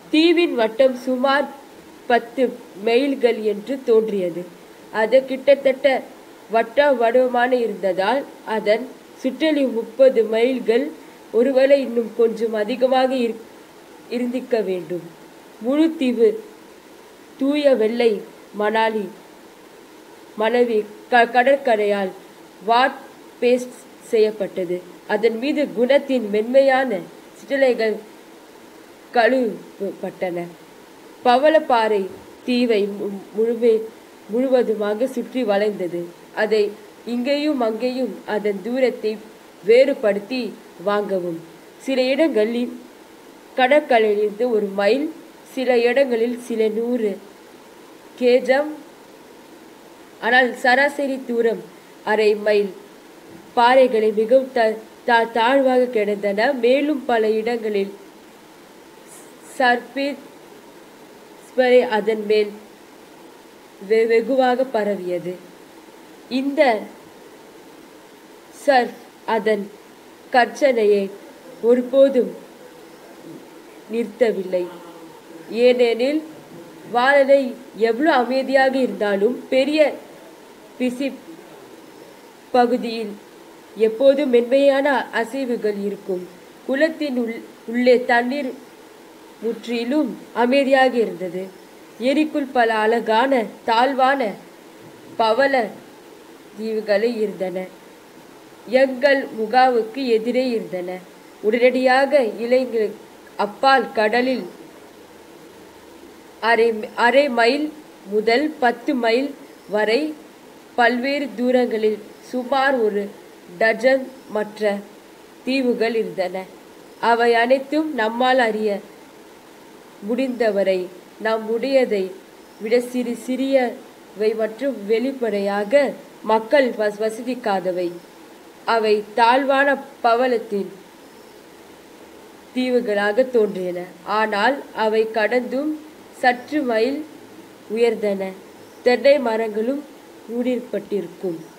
தீவின் வட்டம் சுமார் பத்து மைல்கள் என்று தோன்றியது அது கிட்டத்தட்ட வட்ட வடிவமான இருந்ததால் அதன் சுற்றளவு முப்பது மைல்கள் ஒருவேளை இன்னும் கொஞ்சம் அதிகமாக இரு- இருந்திருக்க வேண்டும் முழு தீவு தூய வெள்ளை மணாலி மனைவி க கடற்கரையால் வாட் பேஸ்ட் செய்யப்பட்டது அதன் மீது குணத்தின் மென்மையான சிற்றலைகள் கழுவப்பட்டன பவளப்பாறை தீவை மு- முழுவே முழுவதுமாக சுற்றி வளைந்தது அதை இங்கேயும் அங்கேயும் அதன் தூரத்தை வேறுபடுத்தி வாங்கவும் சில இடங்களில் கடற்கரையிலிருந்து ஒரு மைல் சில இடங்களில் சில நூறு கேஜம் ஆனால் சராசரி தூரம் அரை மைல் பாறைகளை மிகவும் த தா- தாழ்வாக கிடந்தன மேலும் பல இடங்களில் சர்பீட் ஸ்ப்ரே அதன் மேல் வெ- வெகுவாக பரவியது இந்த சர்ஃப் அதன் கர்ச்சனையை ஒருபோதும் நிறுத்தவில்லை ஏனெனில் வாழலை எவ்வளவு அமைதியாக இருந்தாலும் பெரிய பிசி பகுதியில் எப்போதும் மென்மையான அசைவுகள் இருக்கும் குளத்தின் உள் உள்ளே தண்ணீர் முற்றிலும் அமைதியாக இருந்தது ஏரிக்குள் பல அழகான தாழ்வான பவள தீவுகள் இருந்தன எங்கள் முகாவுக்கு எதிரே இருந்தன உடனடியாக இளைஞர் அப்பால் கடலில் அரை அரை மைல் முதல் பத்து மைல் வரை பல்வேறு தூரங்களில் சுமார் ஒரு டஜன் மற்ற தீவுகள் இருந்தன அவை அனைத்தும் நம்மால் அறிய முடிந்தவரை நாம் உடையதை விட சிறு சிறியவை மற்றும் வெளிப்படையாக மக்கள் வஸ் வசதிக்காதவை அவை தாழ்வான பவளத்தின் தீவுகளாக தோன்றின ஆனால் அவை கடந்தும் சற்று மைல் உயர்ந்தன தென்னை மரங்களும் மூடிப்பட்டிருக்கும்